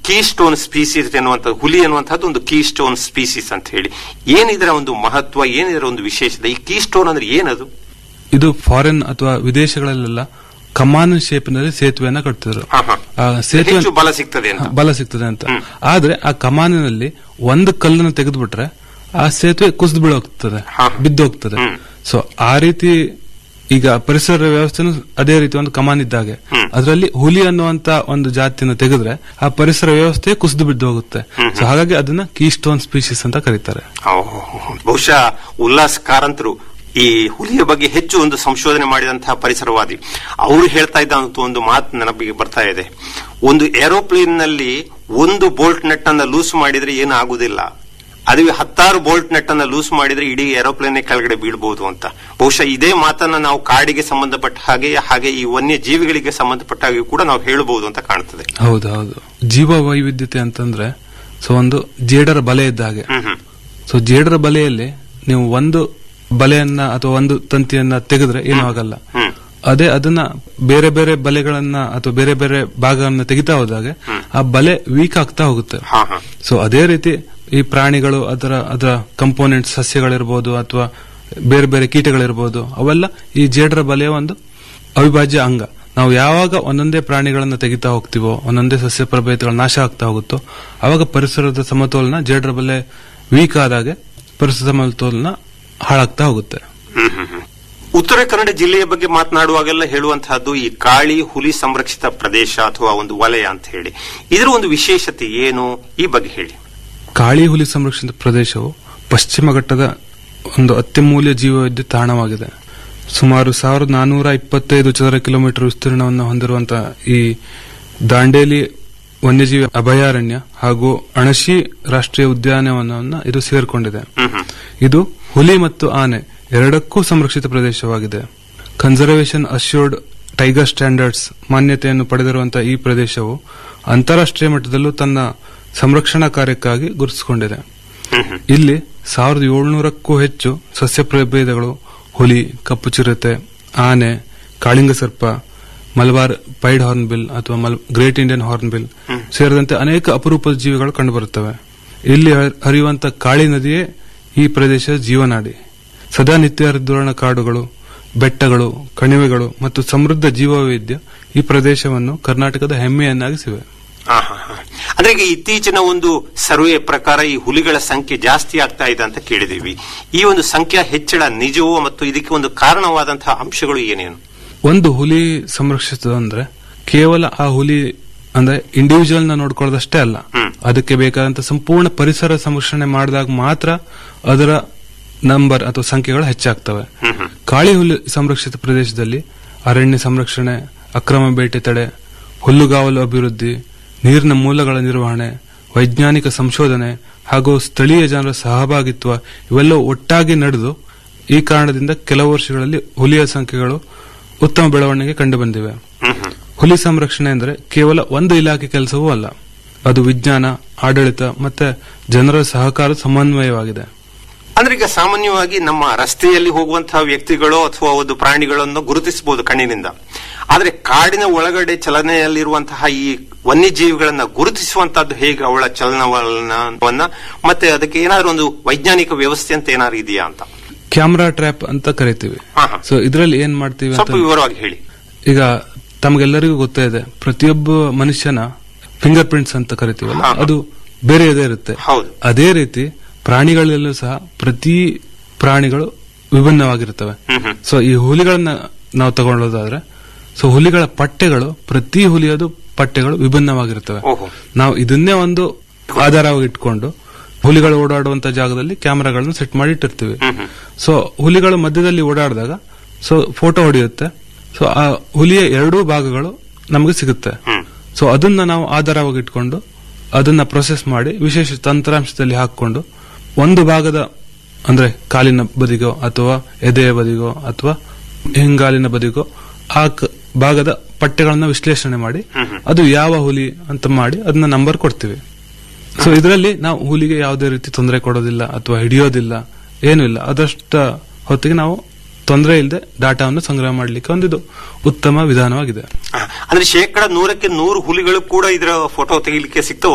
Key stone species ಎನ್ನುವಂಥದ್ದು ಹುಲಿ ಎನ್ನುವಂಥದ್ದು ಒಂದು ಕೀ ಸ್ಟೋನ್ ಸ್ಪೀಸೀಸ್ ಅಂತ ಹೇಳಿ ಏನಿದರ ಒಂದು ಮಹತ್ವ ಏನಿದರ ಒಂದು ವಿಶೇಷತೆ ಈ ಕೀ ಸ್ಟೋನ್ ಅಂದ್ರೆ ಏನದು ಇದು ಫಾರಿನ್ ಅಥವಾ ವಿದೇಶಗಳಲ್ಲೆಲ್ಲ ಕಮಾನ್ ಶೇಪ್ನಲ್ಲಿ ಸೇತುವೆಯನ್ನ ಕಟ್ತಿದ್ರು ಹಾ, ಹಾ. ಆ ಸೇತುವೆ ಹೆಚ್ಚು ಬಲ ಸಿಗ್ತದೆ ಅಂತ ಬಲ ಸಿಗ್ತದೆ ಅಂತ ಆದ್ರೆ ಆ ಕಮಾನಿನಲ್ಲಿ ಒಂದು ಕಲ್ಲನ್ನು ತೆಗೆದುಬಿಟ್ರೆ ಆ ಸೇತುವೆ ಕುಸಿದು ಬೀಳೋಗ್ತದೆ ಹಾ. ಬಿದ್ದೋಗ್ತದೆ ಹ್ಮ್. ಸೊ ಆ ರೀತಿ ಈಗ ಪರಿಸರ ವ್ಯವಸ್ಥೆನೂ ಅದೇ ರೀತಿ ಒಂದು ಕಮಾನ್ ಇದ್ದಾಗೆ ಹ್ಮ್. ಅದರಲ್ಲಿ ಹುಲಿ ಅನ್ನುವಂತ ಒಂದು ಜಾತಿಯನ್ನು ತೆಗೆದ್ರೆ ಆ ಪರಿಸರ ವ್ಯವಸ್ಥೆ ಕುಸಿದು ಬಿದ್ದು ಹೋಗುತ್ತೆ ಸೊ ಹಾಗಾಗಿ ಅದನ್ನ ಕೀಸ್ಟೋನ್ ಸ್ಪೀಶೀಸ್ ಅಂತ ಕರೀತಾರೆ ಓಹೋ. ಬಹುಶಃ ಉಲ್ಲಾಸ್ ಕಾರಂತರು ಈ ಹುಲಿಯ ಬಗ್ಗೆ ಹೆಚ್ಚು ಒಂದು ಸಂಶೋಧನೆ ಮಾಡಿದಂತಹ ಪರಿಸರವಾದಿ ಅವರು ಹೇಳ್ತಾ ಇದ್ದಂತ ಒಂದು ಮಾತು ನನಗೆ ಬರ್ತಾ ಇದೆ ಒಂದು ಏರೋಪ್ಲೇನ್ ನಲ್ಲಿ ಒಂದು ಬೋಲ್ಟ್ ನಟ್ ಅನ್ನ ಲೂಸ್ ಮಾಡಿದ್ರೆ ಏನು ಆಗುದಿಲ್ಲ ಅದುವೇ ಹತ್ತಾರು ಬೋಲ್ಟ್ ನಟ್ ಅನ್ನ ಲೂಸ್ ಮಾಡಿದ್ರೆ ಇಡೀ ಏರೋಪ್ಲೇನ್ ಕೆಳಗಡೆ ಬೀಳ್ಬಹುದು ಅಂತ ಬಹುಶಃ ಇದೇ ಮಾತನ್ನ ನಾವು ಕಾಡಿಗೆ ಸಂಬಂಧಪಟ್ಟ ಹಾಗೆ ಹಾಗೆ ಈ ವನ್ಯ ಜೀವಿಗಳಿಗೆ ಸಂಬಂಧಪಟ್ಟ ಹಾಗೆ ಕೂಡ ನಾವು ಹೇಳಬಹುದು ಅಂತ ಕಾಣ್ತದೆ ಹೌದು ಹೌದು ಜೀವ ವೈವಿಧ್ಯತೆ ಅಂತಂದ್ರೆ ಸೊ ಒಂದು ಜೇಡರ ಬಲೆ ಇದ್ದ ಹಾಗೆ ಹ್ಮ್ ಹ್ಮ್ ಸೊ ಜೇಡರ ಬಲೆಯಲ್ಲಿ ನೀವು ಒಂದು ಬಲೆಯನ್ನ ಅಥವಾ ಒಂದು ತಂತಿಯನ್ನ ತೆಗೆದ್ರೆ ಏನೂ ಆಗಲ್ಲ ಹ್ಮ್ ಅದೇ ಅದನ್ನ ಬೇರೆ ಬೇರೆ ಬಲೆಗಳನ್ನ ಅಥವಾ ಬೇರೆ ಬೇರೆ ಭಾಗಗಳನ್ನ ತೆಗಿತಾ ಹೋದಾಗ ಆ ಬಲೆ ವೀಕ್ ಆಗ್ತಾ ಹೋಗುತ್ತೆ ಹಾ ಹಾ ಸೊ ಅದೇ ರೀತಿ ಈ ಪ್ರಾಣಿಗಳು ಅದರ ಅದರ ಕಂಪೋನೆಂಟ್ ಸಸ್ಯಗಳಿರ್ಬೋದು ಅಥವಾ ಬೇರೆ ಬೇರೆ ಕೀಟಗಳಿರ್ಬೋದು ಅವೆಲ್ಲ ಈ ಜೇಡರ ಬಲೆಯ ಒಂದು ಅವಿಭಾಜ್ಯ ಅಂಗ ನಾವು ಯಾವಾಗ ಒಂದೊಂದೇ ಪ್ರಾಣಿಗಳನ್ನ ತೆಗಿತಾ ಹೋಗ್ತೀವೋ ಒಂದೊಂದೇ ಸಸ್ಯ ಪ್ರಭೇದಗಳ ನಾಶ ಆಗ್ತಾ ಹೋಗುತ್ತೋ ಅವಾಗ ಪರಿಸರದ ಸಮತೋಲನ ಜೇಡರ ಬಲೆ ವೀಕ್ ಆದಾಗೆ ಪರಿಸರ ಸಮತೋಲನ ಹಾಳಾಗ್ತಾ ಹೋಗುತ್ತೆ ಹ್ಮ್ ಹ್ಮ್ ಹ್ಮ್. ಉತ್ತರ ಕನ್ನಡ ಜಿಲ್ಲೆಯ ಬಗ್ಗೆ ಮಾತನಾಡುವಾಗೆಲ್ಲ ಹೇಳುವಂತಹದ್ದು ಈ ಕಾಳಿ ಹುಲಿ ಸಂರಕ್ಷಿತ ಪ್ರದೇಶ ಅಥವಾ ಒಂದು ವಲಯ ಅಂತ ಹೇಳಿ ಇದರ ಒಂದು ವಿಶೇಷತೆ ಏನು ಈ ಬಗ್ಗೆ ಹೇಳಿ ಕಾಳಿ ಹುಲಿ ಸಂರಕ್ಷಿತ ಪ್ರದೇಶವು ಪಶ್ಚಿಮ ಘಟ್ಟದ ಒಂದು ಅತ್ಯಮೂಲ್ಯ ಜೀವವೈದ್ಯ ತಾಣವಾಗಿದೆ ಸುಮಾರು ಸಾವಿರದ ನಾನೂರ ಇಪ್ಪತ್ತೈದು ಚದರ ಕಿಲೋಮೀಟರ್ ವಿಸ್ತೀರ್ಣವನ್ನು ಹೊಂದಿರುವಂತಹ ಈ ದಾಂಡೇಲಿ ವನ್ಯಜೀವಿ ಅಭಯಾರಣ್ಯ ಹಾಗೂ ಅಣಶಿ ರಾಷ್ಟ್ರೀಯ ಉದ್ಯಾನವನವನ್ನು ಇದು ಸೇರಿಕೊಂಡಿದೆ ಹ್ಮ್ ಹ್ಮ್ ಇದು ಹುಲಿ ಮತ್ತು ಆನೆ ಎರಡಕ್ಕೂ ಸಂರಕ್ಷಿತ ಪ್ರದೇಶವಾಗಿದೆ ಕನ್ಸರ್ವೇಷನ್ ಅಶ್ಯೂರ್ಡ್ ಟೈಗರ್ ಸ್ಟ್ಯಾಂಡರ್ಡ್ಸ್ ಮಾನ್ಯತೆಯನ್ನು ಪಡೆದಿರುವಂತಹ ಈ ಪ್ರದೇಶವು ಅಂತಾರಾಷ್ಟ್ರೀಯ ಮಟ್ಟದಲ್ಲೂ ತನ್ನ ಸಂರಕ್ಷಣಾ ಕಾರ್ಯಕ್ಕಾಗಿ ಗುರುತಿಸಿಕೊಂಡಿದೆ ಹ್ಮ್ ಹ್ಮ್ ಇಲ್ಲಿ ಸಾವಿರದ ಏಳ್ನೂರಕ್ಕೂ ಹೆಚ್ಚು ಸಸ್ಯ ಪ್ರಭೇದಗಳು ಹುಲಿ ಕಪ್ಪು ಚಿರತೆ ಆನೆ ಕಾಳಿಂಗ ಸರ್ಪ ಮಲಬಾರ್ ಪೈಡ್ ಹಾರ್ನ್ಬಿಲ್ ಅಥವಾ ಮಲ್ ಗ್ರೇಟ್ ಇಂಡಿಯನ್ ಹಾರ್ನ್ಬಿಲ್ ಸೇರಿದಂತೆ ಅನೇಕ ಅಪರೂಪದ ಜೀವಿಗಳು ಕಂಡುಬರುತ್ತವೆ ಇಲ್ಲಿ ಹರಿ- ಹರಿಯುವಂತ ಕಾಳಿ ನದಿಯೇ ಈ ಪ್ರದೇಶದ ಜೀವನಾಡಿ ಸದಾ ನಿತ್ಯ ಹರಿದ್ವರ್ಣ ಕಾಡುಗಳು ಬೆಟ್ಟಗಳು ಕಣಿವೆಗಳು ಮತ್ತು ಸಮೃದ್ಧ ಜೀವವೈವಿಧ್ಯ ಈ ಪ್ರದೇಶವನ್ನು ಕರ್ನಾಟಕದ ಹೆಮ್ಮೆಯನ್ನಾಗಿಸಿವೆ ಆ, ಹಾ, ಹಾ. ಅಂದ್ರೆ ಈಗ ಇತ್ತೀಚಿನ ಒಂದು ಸರ್ವೆ ಪ್ರಕಾರ ಈ ಹುಲಿಗಳ ಸಂಖ್ಯೆ ಜಾಸ್ತಿ ಆಗ್ತಾ ಇದೆ ಅಂತ ಕೇಳಿದೀವಿ ಈ ಒಂದು ಸಂಖ್ಯಾ ಹೆಚ್ಚಳ ನಿಜವೋ ಮತ್ತು ಇದಕ್ಕೆ ಒಂದು ಕಾರಣವಾದಂತಹ ಅಂಶಗಳು ಏನೇನು ಒಂದು ಹುಲಿ ಸಂರಕ್ಷಿಸೋದು ಅಂದ್ರೆ ಕೇವಲ ಆ ಹುಲಿ ಅಂದ್ರೆ ಇಂಡಿವಿಜುವಲ್ ನ ನೋಡ್ಕೊಳ್ಳೋದಷ್ಟೇ ಅಲ್ಲ ಹ್ಮ್. ಅದಕ್ಕೆ ಬೇಕಾದಂತ ಸಂಪೂರ್ಣ ಪರಿಸರ ಸಂರಕ್ಷಣೆ ಮಾಡಿದಾಗ ಮಾತ್ರ ಅದರ ನಂಬರ್ ಅಥವಾ ಸಂಖ್ಯೆಗಳು ಹೆಚ್ಚಾಗ್ತವೆ ಹ್ಮ್ ಹ್ಮ್ ಕಾಳಿ ಹುಲಿ ಸಂರಕ್ಷಿತ ಪ್ರದೇಶದಲ್ಲಿ ಅರಣ್ಯ ಸಂರಕ್ಷಣೆ ಅಕ್ರಮ ಬೇಟೆ ತಡೆ ಹುಲ್ಲುಗಾವಲು ಅಭಿವೃದ್ಧಿ ನೀರಿನ ಮೂಲಗಳ ನಿರ್ವಹಣೆ ವೈಜ್ಞಾನಿಕ ಸಂಶೋಧನೆ ಹಾಗೂ ಸ್ಥಳೀಯ ಜನರ ಸಹಭಾಗಿತ್ವ ಇವೆಲ್ಲ ಒಟ್ಟಾಗಿ ನಡೆದು ಈ ಕಾರಣದಿಂದ ಕೆಲವು ವರ್ಷಗಳಲ್ಲಿ ಹುಲಿಯ ಸಂಖ್ಯೆಗಳು ಉತ್ತಮ ಬೆಳವಣಿಗೆ ಕಂಡುಬಂದಿವೆ ಹ್ಮ್ ಹ್ಮ್ ಹುಲಿ ಸಂರಕ್ಷಣೆ ಅಂದರೆ ಕೇವಲ ಒಂದು ಇಲಾಖೆ ಕೆಲಸವೂ ಅಲ್ಲ ಅದು ವಿಜ್ಞಾನ ಆಡಳಿತ ಮತ್ತೆ ಜನರ ಸಹಕಾರ ಸಮನ್ವಯವಾಗಿದೆ ಅಂದ್ರೆ ಈಗ ಸಾಮಾನ್ಯವಾಗಿ ನಮ್ಮ ರಸ್ತೆಯಲ್ಲಿ ಹೋಗುವಂತಹ ವ್ಯಕ್ತಿಗಳು ಅಥವಾ ಒಂದು ಪ್ರಾಣಿಗಳನ್ನು ಗುರುತಿಸಬಹುದು ಕಣ್ಣಿನಿಂದ ಆದ್ರೆ ಕಾಡಿನ ಒಳಗಡೆ ಚಲನೆಯಲ್ಲಿರುವಂತಹ ಈ ವನ್ಯಜೀವಿಗಳನ್ನ ಗುರುತಿಸುವಂತಹದ್ದು ಹೇಗೆ ಅವಳ ಚಲನವಲನ ಮತ್ತೆ ಅದಕ್ಕೆ ಏನಾದ್ರು ಒಂದು ವೈಜ್ಞಾನಿಕ ವ್ಯವಸ್ಥೆ ಅಂತ ಏನಾದ್ರು ಇದೆಯಾ ಅಂತ ಕ್ಯಾಮ್ರಾ ಟ್ರ್ಯಾಪ್ ಅಂತ ಕರಿತೀವಿ ಹಾ, ಹಾ. ಸೊ ಇದರಲ್ಲಿ ಏನ್ ಮಾಡ್ತೀವಿ ಸ್ವಲ್ಪ ಅಂತ ವಿವರವಾಗಿ ಹೇಳಿ ಈಗ ತಮಗೆಲ್ಲರಿಗೂ ಗೊತ್ತೇ ಇದೆ ಪ್ರತಿಯೊಬ್ಬ ಮನುಷ್ಯನ ಫಿಂಗರ್ ಪ್ರಿಂಟ್ಸ್ ಅಂತ ಕರಿತೀವಲ್ಲ ಹಾ, ಹಾ. ಅದು ಬೇರೆ ಇದೇ ಇರುತ್ತೆ ಹೌದು ಅದೇ ರೀತಿ ಪ್ರಾಣಿಗಳಲ್ಲೂ ಸಹ ಪ್ರತಿ ಪ್ರಾಣಿಗಳು ವಿಭಿನ್ನವಾಗಿರ್ತವೆ ಹ್ಮ್ ಹ್ಮ್ ಸೊ ಈ ಹುಲಿಗಳನ್ನ ನಾವು ತಗೊಳ್ಳೋದಾದ್ರೆ ಸೊ ಹುಲಿಗಳ ಪಟ್ಟೆಗಳು ಪ್ರತಿ ಹುಲಿಯದು ಪಟ್ಟೆಗಳು ವಿಭಿನ್ನವಾಗಿರ್ತವೆ ಓಹೋ ನಾವು ಇದನ್ನೇ ಒಂದು ಆಧಾರವಾಗಿ ಇಟ್ಕೊಂಡು ಹುಲಿಗಳು ಓಡಾಡುವಂತ ಜಾಗದಲ್ಲಿ ಕ್ಯಾಮೆರಾಗಳನ್ನು ಸೆಟ್ ಮಾಡಿ ಇಟ್ಟಿರ್ತೀವಿ ಹ್ಮ್ ಹ್ಮ್ ಸೊ ಹುಲಿಗಳು ಮಧ್ಯದಲ್ಲಿ ಓಡಾಡಿದಾಗ ಸೊ ಫೋಟೋ ಹೊಡೆಯುತ್ತೆ ಸೊ ಆ ಹುಲಿಯ ಎರಡೂ ಭಾಗಗಳು ನಮಗೆ ಸಿಗುತ್ತೆ ಹ್ಮ್ ಸೊ ಅದನ್ನ ನಾವು ಆಧಾರವಾಗಿ ಇಟ್ಕೊಂಡು ಅದನ್ನ ಪ್ರೊಸೆಸ್ ಮಾಡಿ ವಿಶೇಷ ತಂತ್ರಾಂಶದಲ್ಲಿ ಹಾಕೊಂಡು ಒಂದು ಭಾಗದ ಅಂದ್ರೆ ಕಾಲಿನ ಬದಿಗೋ ಅಥವಾ ಎದೆಯ ಬದಿಗೋ ಅಥವಾ ಹಿಂಗಾಲಿನ ಬದಿಗೋ ಆ ಕ- ಭಾಗದ ಪಟ್ಟೆಗಳನ್ನ ವಿಶ್ಲೇಷಣೆ ಮಾಡಿ ಹ್ಮ್ ಹ್ಮ್. ಅದು ಯಾವ ಹುಲಿ ಅಂತ ಮಾಡಿ ಅದನ್ನ ನಂಬರ್ ಕೊಡ್ತೀವಿ ಸೊ ಇದರಲ್ಲಿ ನಾವು ಹುಲಿಗೆ ಯಾವುದೇ ರೀತಿ ತೊಂದರೆ ಕೊಡೋದಿಲ್ಲ ಅಥವಾ ಹಿಡಿಯೋದಿಲ್ಲ ಏನೂ ಇಲ್ಲ ಅದಷ್ಟ ಹೊತ್ತಿಗೆ ನಾವು ತೊಂದರೆ ಇಲ್ಲದೆ ಡಾಟಾವನ್ನು ಸಂಗ್ರಹ ಮಾಡಲಿಕ್ಕೆ ಒಂದಿದು ಉತ್ತಮ ವಿಧಾನವಾಗಿದೆ ಆ, ಅಂದ್ರೆ ಶೇಕಡ ನೂರಕ್ಕೆ ನೂರು ಹುಲಿಗಳು ಕೂಡ ಇದರ ಫೋಟೋ ತೆಗಿಲಿಕ್ಕೆ ಸಿಗ್ತವೆ